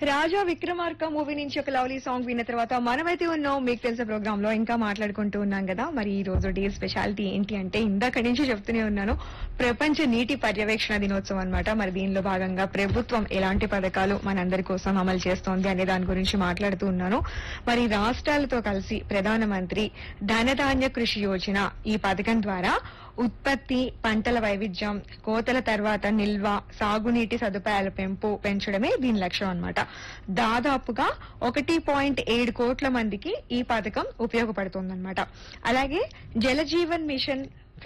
రాజా Vikramarka movie నుంచి ఒక lovely song విన్న తర్వాత మనమైతే ఉన్నాం మీకు తెలిసే ప్రోగ్రామ్ లో ఇంకా మాట్లాడుకుంటూ ఉన్నాం కదా మరి ఈ రోజు డే స్పెషాలిటీ ఏంటి అంటే ఇందాక నుంచి చెప్తూనే ఉన్నాను ప్రపంచ నీటి పర్యవేక్షణ దినోత్సవం అన్నమాట మరి దీనిలో భాగంగా ప్రభుత్వం ఎలాంటి పథకాలు మనందరి కోసం అమలు చేస్తోంది అనే దాని గురించి మాట్లాడుతూ ఉన్నాను మరి రాష్ట్రాలతో కలిసి ప్రధానమంత్రి ధనధాన్య కృషి యోజన ఈ పథకం ద్వారా ఉత్పత్తి పంటల వైవిధ్యం కోతల తర్వాత నిల్వ సాగునీటి సదుపాయాల పెంపు పెంచడమే దీని లక్ష్యం అన్నమాట దాదాపుగా ఒకటి పాయింట్ ఏడు కోట్ల మందికి ఈ పథకం ఉపయోగపడుతుందన్నమాట అలాగే జలజీవన్ మిషన్